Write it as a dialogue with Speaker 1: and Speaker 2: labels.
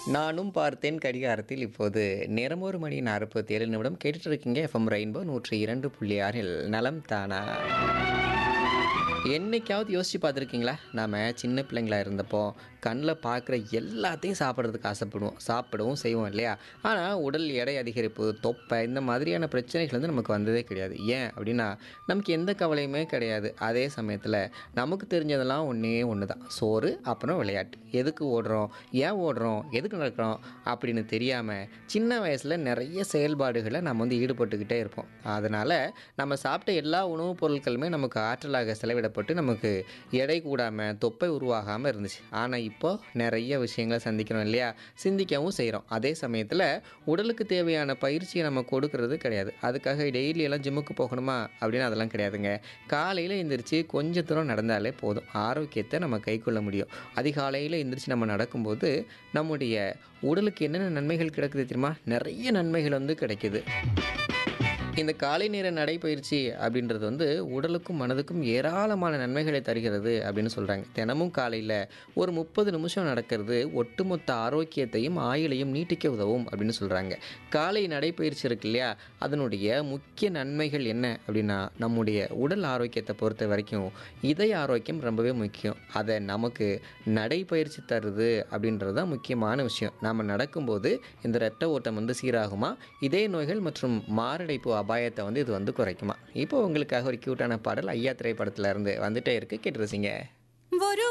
Speaker 1: நானும் பார்த்தேன் கடிகாரத்தில் இப்போது நேரம் ஒரு மணி நாற்பத்தி ஏழு நிமிடம் கேட்டுட்டு இருக்கீங்க எஃப்எம் ரெயின்போ நூற்றி இரண்டு புள்ளி ஆறில் நலம் தானா என்னைக்காவது யோசிச்சு பார்த்துருக்கீங்களா நாம் சின்ன பிள்ளைங்களா இருந்தப்போ கண்ணில் பார்க்குற எல்லாத்தையும் சாப்பிட்றதுக்கு ஆசைப்படுவோம் சாப்பிடவும் செய்வோம் இல்லையா ஆனால் உடல் எடை அதிகரிப்பு தொப்பை இந்த மாதிரியான பிரச்சனைகள் வந்து நமக்கு வந்ததே கிடையாது ஏன் அப்படின்னா நமக்கு எந்த கவலையுமே கிடையாது அதே சமயத்தில் நமக்கு தெரிஞ்சதெல்லாம் ஒன்றே ஒன்று தான் சோறு அப்புறம் விளையாட்டு எதுக்கு ஓடுறோம் ஏன் ஓடுறோம் எதுக்கு நடக்கிறோம் அப்படின்னு தெரியாமல் சின்ன வயசில் நிறைய செயல்பாடுகளை நம்ம வந்து ஈடுபட்டுக்கிட்டே இருப்போம் அதனால் நம்ம சாப்பிட்ட எல்லா உணவுப் பொருட்களுமே நமக்கு ஆற்றலாக செலவிடப்பட்டு நமக்கு எடை கூடாமல் தொப்பை உருவாகாமல் இருந்துச்சு ஆனால் இப்போ நிறைய விஷயங்களை சந்திக்கிறோம் இல்லையா சிந்திக்கவும் செய்கிறோம் அதே சமயத்தில் உடலுக்கு தேவையான பயிற்சியை நம்ம கொடுக்கறது கிடையாது அதுக்காக டெய்லி எல்லாம் ஜிம்முக்கு போகணுமா அப்படின்னு அதெல்லாம் கிடையாதுங்க காலையில் எந்திரிச்சு கொஞ்ச தூரம் நடந்தாலே போதும் ஆரோக்கியத்தை நம்ம கைக்கொள்ள முடியும் அதிகாலையில் எந்திரிச்சு நம்ம நடக்கும்போது நம்முடைய உடலுக்கு என்னென்ன நன்மைகள் கிடைக்குது தெரியுமா நிறைய நன்மைகள் வந்து கிடைக்குது இந்த காலை நேர நடைப்பயிற்சி அப்படின்றது வந்து உடலுக்கும் மனதுக்கும் ஏராளமான நன்மைகளை தருகிறது அப்படின்னு சொல்கிறாங்க தினமும் காலையில் ஒரு முப்பது நிமிஷம் நடக்கிறது ஒட்டுமொத்த ஆரோக்கியத்தையும் ஆயுளையும் நீட்டிக்க உதவும் அப்படின்னு சொல்கிறாங்க காலை நடைப்பயிற்சி இருக்கு இல்லையா அதனுடைய முக்கிய நன்மைகள் என்ன அப்படின்னா நம்முடைய உடல் ஆரோக்கியத்தை பொறுத்த வரைக்கும் இதய ஆரோக்கியம் ரொம்பவே முக்கியம் அதை நமக்கு நடைப்பயிற்சி தருது அப்படின்றது தான் முக்கியமான விஷயம் நாம் நடக்கும்போது இந்த இரத்த ஓட்டம் வந்து சீராகுமா இதய நோய்கள் மற்றும் மாரடைப்பு அபாயத்தை வந்து இது வந்து குறைக்குமா இப்போ உங்களுக்காக ஒரு க்யூட்டான பாடல் ஐயா திரைப்படத்துல இருந்து வந்துட்டே இருக்கு கேட்டு ரசிங்க
Speaker 2: ஒரு